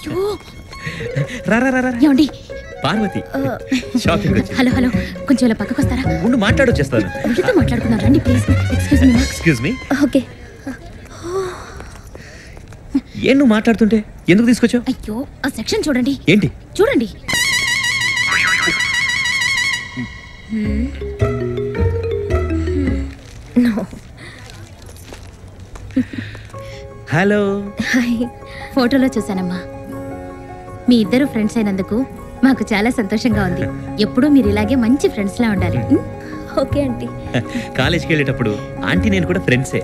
అయ్యో రా రా రా రా. ఏమండి పార్వతి షాపింగ్ వచ్చి హలో హలో కొంచెం ఇలా పక్కకు వస్తారా ఉండు మాట్లాడొచ్చేస్తాను వీళ్ళతో మాట్లాడుకుందాం రండి please excuse me excuse me okay ఏం నువ్వు మాట్లాడుతుంటే ఎందుకు తీసుకొచ్చావు అయ్యో ఆ సెక్షన్ చూడండి ఏంటి చూడండి నో హలో హాయ్ ఫోటోలో చూసానమ్మా మీ ఇద్దరు ఫ్రెండ్స్ అయినందుకు మాకు చాలా సంతోషంగా ఉంది ఎప్పుడూ మీరు ఇలాగే మంచి ఫ్రెండ్స్ లా ఉండాలి ఓకే ఆంటీ కాలేజ్కి వెళ్ళేటప్పుడు ఆంటీ నేను కూడా ఫ్రెండ్సే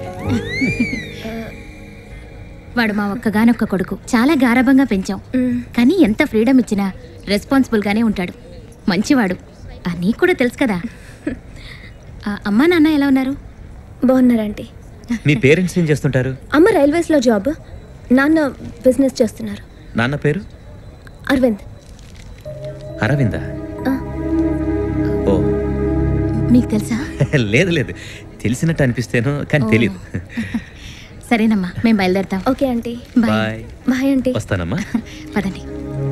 వాడు మా ఒక్కగానొక్క కొడుకు చాలా గారాభంగా పెంచాం కానీ ఎంత ఫ్రీడమ్ ఇచ్చినా రెస్పాన్సిబుల్ గానే ఉంటాడు మంచివాడు ఆ నీకు కూడా తెలుసు కదా ఆ, అమ్మా నాన్న ఎలా ఉన్నారు బాగున్నారంటీ మీ పేరెంట్స్ ఏం చేస్తుంటారు అమ్మ రైల్వేస్లో జాబ్ నాన్న బిజినెస్ చేస్తున్నారు నాన్న పేరు అరవింద్ అరవింద ఆ. ఓ మీకు తెలుసా లేదు లేదు తెలిసినట్టు అనిపిస్తేనో కానీ ఓ. తెలియదు సరేనమ్మా మేము బయలుదేరుతాం okay aunty bye bye bye aunty వస్తానమ్మా పదండి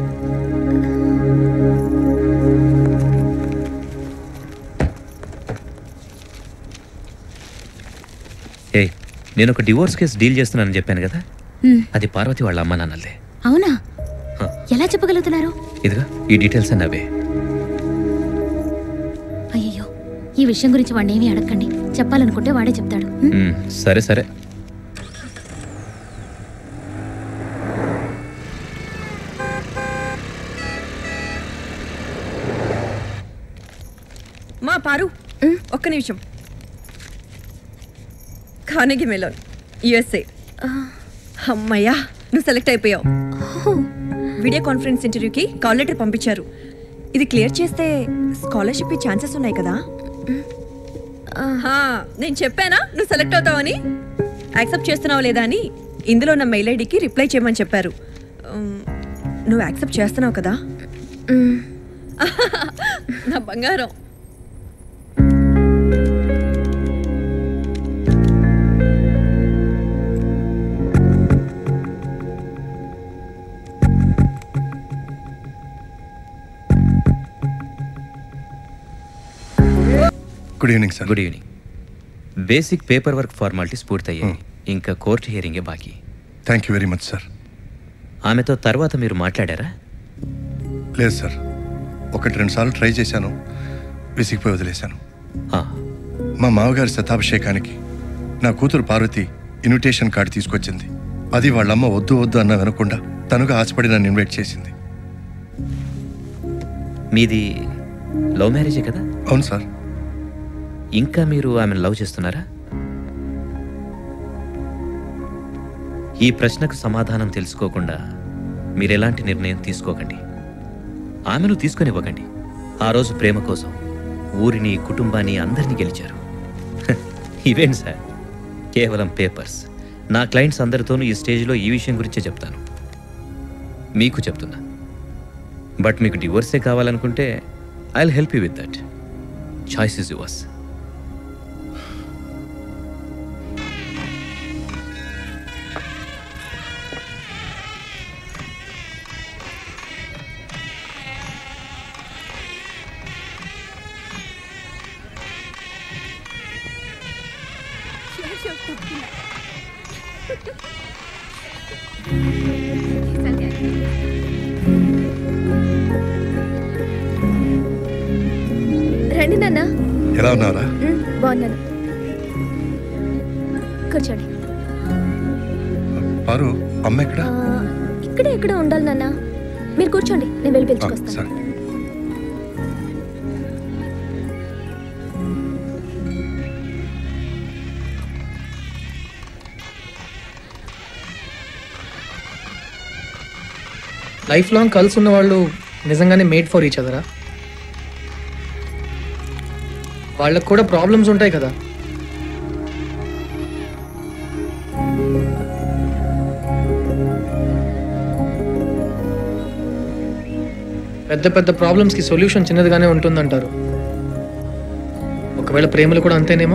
ఏ నేను ఒక డివోర్స్ కేసు డీల్ చేస్తున్నానని చెప్పాను కదా ఉమ్, అది పార్వతి వాళ్ళ అమ్మ నాన్నలదే అవునా హ. ఎలా చెప్పగలుగుతున్నారు ఇదిగా ఈ డీటెయిల్స్ అన్నీ అవే అయ్యయ్యో ఈ విషయం గురించి వాడిని ఏమీ అడగండి చెప్పాలనుకుంటే వాడే చెప్తాడు ఉమ్, మ్, సరే సరే మా పారు ఒక్క నిమిషం ఖానగి మెలోన్ యుఎస్ఏ అమ్మయ్యా నువ్వు సెలెక్ట్ అయిపోయావు వీడియో కాన్ఫరెన్స్ ఇంటర్వ్యూకి కాల్ లెటర్ పంపించారు ఇది క్లియర్ చేస్తే స్కాలర్షిప్ ఛాన్సెస్ ఉన్నాయి కదా ఆహా, నేను చెప్పానా నువ్వు సెలెక్ట్ అవుతావని యాక్సెప్ట్ చేస్తున్నావు లేదా అని ఇందులో నా మెయిల్ ఐడికి రిప్లై చేయమని చెప్పారు ఉమ్, నువ్వు యాక్సెప్ట్ చేస్తున్నావు కదా నా బంగారం good evening sir good evening basic paper work formalities పూర్తయ్యాయి ఇంకా కోర్టు హియరింగే బాకీ thank you very much sir ఆమెతో తర్వాత మీరు మాట్లాడారా లేదు సార్ ఒకటి రెండు సార్లు ట్రై చేశాను విసిగిపోయి వదిలేశాను ఆ, మా మామగారి శతాభిషేకానికి నా కూతురు పార్వతి ఇన్విటేషన్ కార్డు తీసుకొచ్చింది అది వాళ్ళమ్మ వద్దు వద్దు అన్న వినకుండా తనుగా ఆశపడి నన్ను ఇన్వైట్ చేసింది మీది లవ్ మ్యారేజే కదా అవును సార్ ఇంకా మీరు ఆమెను లవ్ చేస్తున్నారా ఈ ప్రశ్నకు సమాధానం తెలుసుకోకుండా మీరు ఎలాంటి నిర్ణయం తీసుకోకండి ఆమెను తీసుకొనివ్వకండి ఆ రోజు ప్రేమ కోసం ఊరిని కుటుంబాన్ని అందరినీ గెలిచారు హ, ఇవేంటి సార్ కేవలం పేపర్స్ నా క్లయింట్స్ అందరితోనూ ఈ స్టేజ్లో ఈ విషయం గురించే చెప్తాను మీకు చెప్తున్నా బట్ మీకు డివోర్సే కావాలనుకుంటే I will help you with that choice is yours రండి నాన్న ఎలా ఉన్నారా మ్, బాగున్నాను కూర్చోండి పారు అమ్మ ఎక్కడ ఆ, ఇక్కడే ఎక్కడ ఉండాలి నాన్న మీరు కూర్చోండి నేను వెళ్ళి ఆ, పిలుచుకొస్తాను సరే లైఫ్ లాంగ్ కలిసి ఉన్న వాళ్ళు నిజంగానే మేడ్ ఫర్ ఈచ్ అదరా వాళ్ళకు కూడా ప్రాబ్లమ్స్ ఉంటాయి కదా పెద్ద పెద్ద ప్రాబ్లమ్స్కి సొల్యూషన్ చిన్నదిగానే ఉంటుందంటారు ఒకవేళ ప్రేమలు కూడా అంతేనేమో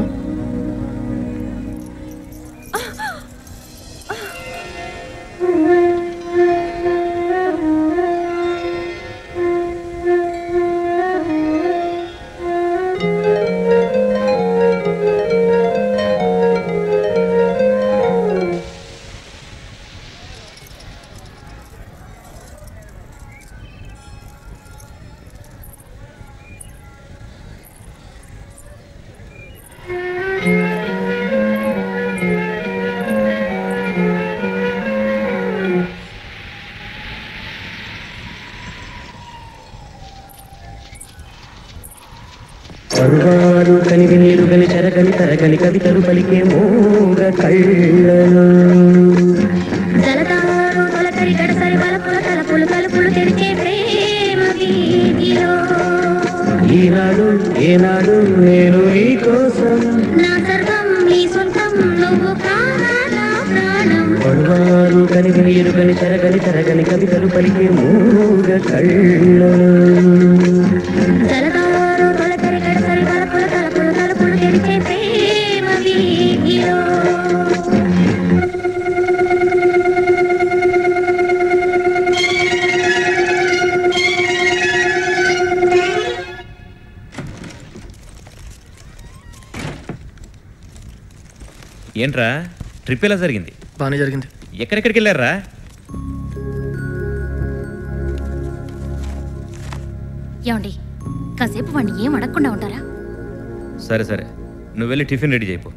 పరువారు కనివి నీరు గని చెరగని తరగని కవితలు పలికే మూగ కళ్ళను జలతారు తొలకరి గడసరి వలపుల తలపులు తలుపులు తెరిచే ప్రేమ వీధిలో ఈనాడు ఏనాడు నేను ఈ కోసం నా సర్వం నీ సొంతం నువ్వు ప్రాణ ప్రాణం పరువారు కనివి నీరు గని చెరగని తరగని కవితలు పలికే మూగ కళ్ళను జలతారు తొలకరి గడసరి వలపుల తలపులు తలుపులు తెరిచే ప్రేమ వీధిలో ఏంట్రా ట్రిప్ ఎలా జరిగింది బాగానే జరిగింది ఎక్కడెక్కడికి వెళ్ళారా ఏమండి కాసేపు వాడిని ఏం అడగకుండా ఉంటారా సరే సరే నువ్వు వెళ్ళి టిఫిన్ రెడీ చేయపో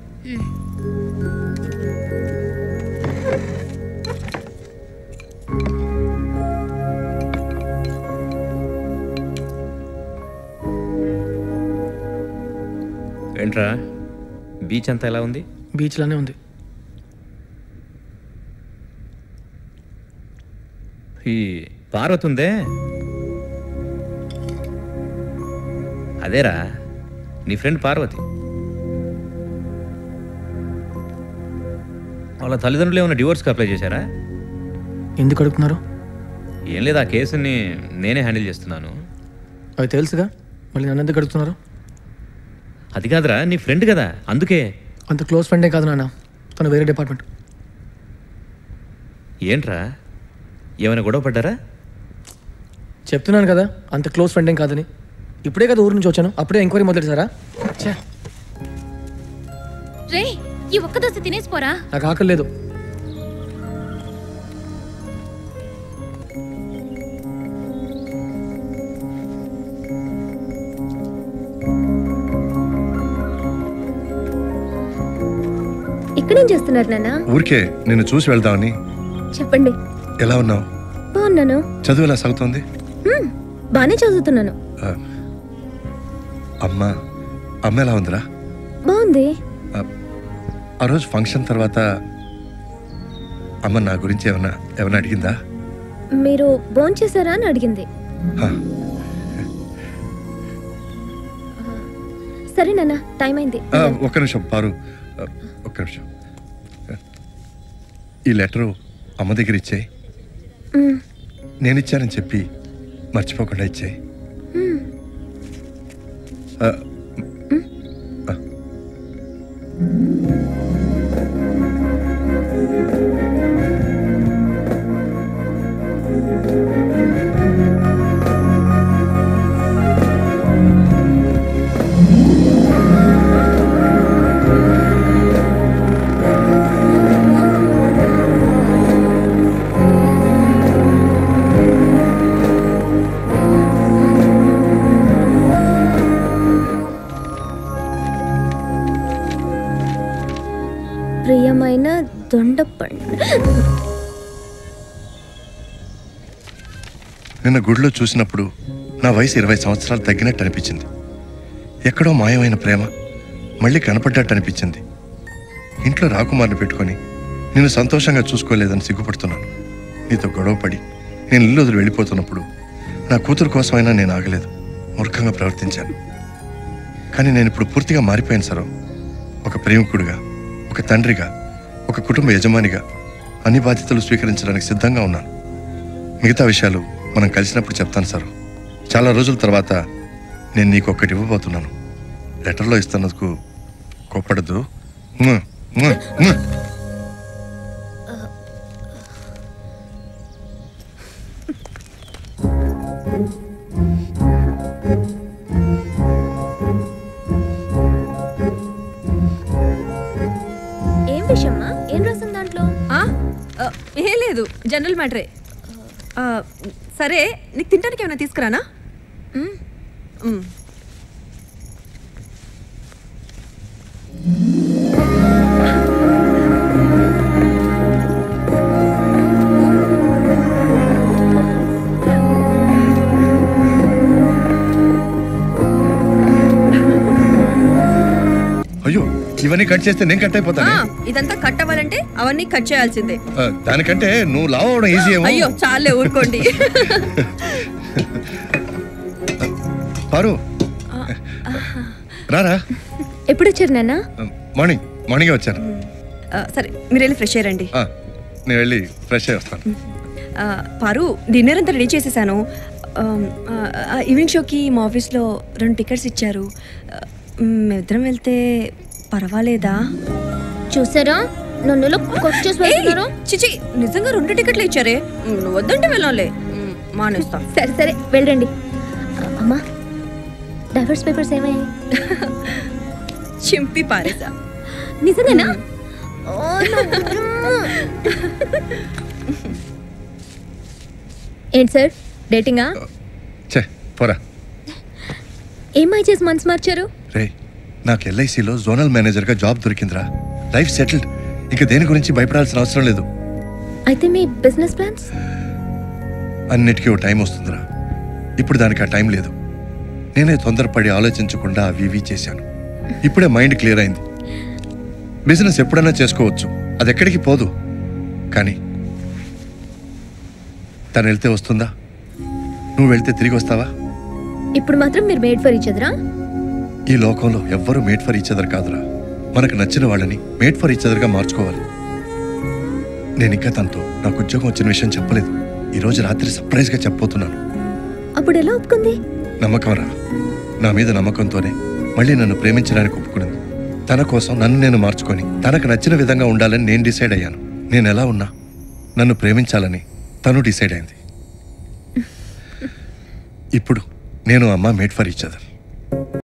ఏంట్రా బీచ్ అంతా ఎలా ఉంది బీచ్లోనే ఉంది ఈ పార్వతి ఉందే అదేరా నీ ఫ్రెండ్ పార్వతి వాళ్ళ తల్లిదండ్రులు ఏమైనా డివోర్స్కి అప్లై చేశారా ఎందుకు అడుగుతున్నారు ఏం లేదు ఆ కేసుని నేనే హ్యాండిల్ చేస్తున్నాను అవి తెలుసుగా మళ్ళీ నన్ను ఎందుకు అడుగుతున్నారు అది కాదురా నీ ఫ్రెండ్ కదా అందుకే అంత క్లోజ్ ఫ్రెండే కాదు నాన్న తను వేరే డిపార్ట్మెంట్ ఏంట్రా ఏమైనా గొడవ పడ్డారా చెప్తున్నాను కదా అంత క్లోజ్ ఫ్రెండ్ ఏం కాదని ఇప్పుడే కదా ఊరు నుంచి వచ్చాను అప్పుడే ఎంక్వైరీ మొదలెట్టారా ఛే రే ఈ ఒక్క దోశ తినేసిపోరా నాకు ఆకలి లేదు ఇక్కడేం చేస్తున్నారు నాన్న ఊరికే నిన్ను చూసి వెళ్దామని చెప్పండి ఎలా ఉన్నావు బాగున్నాను చదువు ఎలా సాగుతోంది హ్మ్, బాగానే చదువుతున్నాను ఆ, అమ్మ అమ్మ ఎలా ఉందిరా బాగుంది ఆ, ఆ రోజు ఫంక్షన్ తర్వాత అమ్మ నా గురించి ఏమన్నా ఏమన్నా అడిగిందా మీరు భోంచేశారా అని అడిగింది హా, సరే నాన్న టైం అయింది ఆ, ఒక్క నిమిషం పారు ఆ, ఒక్క నిమిషం ఈ లెటరు అమ్మ దగ్గర ఇచ్చేయి మ్, నేను ఇచ్చానని చెప్పి మర్చిపోకుండా ఇచ్చేయి మ్. ఆ, ప్రియమైన దొండపండు నిన్న గుడిలో చూసినప్పుడు నా వయసు ఇరవై సంవత్సరాలు తగ్గినట్టు అనిపించింది ఎక్కడో మాయమైన ప్రేమ మళ్ళీ కనపడ్డట్టు అనిపించింది ఇంట్లో రాకుమారిని పెట్టుకొని నేను సంతోషంగా చూసుకోలేదని సిగ్గుపడుతున్నాను నీతో గొడవపడి నేను ఇల్లు వదిలి వెళ్ళిపోతున్నప్పుడు నా కూతురు కోసమైనా నేను ఆగలేదు మూర్ఖంగా ప్రవర్తించాను కానీ నేను ఇప్పుడు పూర్తిగా మారిపోయాను సరో ఒక ప్రేమికుడిగా ఒక తండ్రిగా ఒక కుటుంబ యజమానిగా అన్ని బాధ్యతలు స్వీకరించడానికి సిద్ధంగా ఉన్నాను మిగతా విషయాలు మనం కలిసినప్పుడు చెప్తాను సార్ చాలా రోజుల తర్వాత నేను నీకు ఒక్కటి ఇవ్వబోతున్నాను లెటర్లో ఇస్తున్నందుకు కోప్పడద్దు మ్మ్, మ్మ్, మ్మ్. ఏం విషయమ్మా ఏం రాసింది దాంట్లో ఆ? ఆ, ఏం లేదు జనరల్ మ్యాటరే ఆ, సరే నీకు తినడానికి ఏమైనా తీసుకురానా మ్, మ్. ఇవన్నీ కట్ చేస్తే నేను కట్ ఆ, అయిపోతాను ఇదంతా కట్ అవ్వాలంటే అవన్నీ కట్ చేయాల్సిందే ఆ, దానికంటే నువ్వు లావ్ అవడం ఈజీ ఏమో అయ్యో చాలే ఊరుకోండి పారు రారా ఎప్పుడు వచ్చారు నాన్న మార్నింగ్ మార్నింగే వచ్చాను ఆ, సరే మీరు వెళ్ళి ఫ్రెష్ అయ్యారండి ఆ, నేను వెళ్ళి ఫ్రెష్ అయ్యి వస్తాను ఆ, పారు డిన్నర్ అంతా రెడీ చేసేసాను ఆమ్, ఆ, ఆ, ఈవినింగ్ షోకి మా ఆఫీస్లో రెండు టికెట్స్ ఇచ్చారు ఆ, మేమిద్దరం వెళ్తే పర్వాలేదా చూసారా నన్ను ఇలా కొట్ చేసి ఏయ్, వెళ్తున్నారు చిచి నిజంగా రెండు టికెట్లు ఇచ్చారే మ్, నువ్వు వద్దంటే వెళ్ళాంలే మ్, మానేస్తా సరే సరే వెళ్ళండి ఆ, అమ్మా డైవర్స్ పేపర్స్ ఏమయ్యాయి చింపి పారేసా నిజంగానా ఏంటి సార్ డేటింగా చే పోరా ఏమై చేసి మనసు మార్చారు రే నాకు ఎల్ఐసిలో జోనల్ మేనేజర్గా జాబ్ దొరికిందిరా లైఫ్ సెటిల్డ్ ఇక దేని గురించి భయపడాల్సిన అవసరం లేదు అయితే మీ బిజినెస్ ప్లాన్స్ అన్నిటికీ ఓ టైం వస్తుందిరా ఇప్పుడు దానికి ఆ టైం లేదు నేనే తొందరపడి ఆలోచించకుండా అవి ఇవి చేశాను ఇప్పుడే మైండ్ క్లియర్ అయింది బిజినెస్ ఎప్పుడైనా చేసుకోవచ్చు అది ఎక్కడికి పోదు కానీ తను వెళ్తే వస్తుందా నువ్వు వెళ్తే తిరిగి వస్తావా ఇప్పుడు మాత్రం మీరు మేడ్ ఫర్ ఈచ్ అదరా ఈ లోకంలో ఎవ్వరూ మేడ్ ఫర్ ఈచ్ అదర్ కాదురా మనకు నచ్చిన వాళ్ళని మేడ్ ఫర్ ఈచ్ అదర్గా మార్చుకోవాలి నేను ఇంకా తనతో నాకు ఉద్యోగం వచ్చిన విషయం చెప్పలేదు ఈ రోజు రాత్రి సర్ప్రైజ్గా చెప్పబోతున్నాను అప్పుడు ఎలా ఒప్పుకుంది నమ్మకం రా నా మీద నమ్మకంతోనే మళ్ళీ నన్ను ప్రేమించడానికి ఒప్పుకునింది తన కోసం నన్ను నేను మార్చుకొని తనకు నచ్చిన విధంగా ఉండాలని నేను డిసైడ్ అయ్యాను నేను ఎలా ఉన్నా నన్ను ప్రేమించాలని తను డిసైడ్ అయింది ఇప్పుడు నేను అమ్మ మేడ్ ఫర్ ఈచ్ అదర్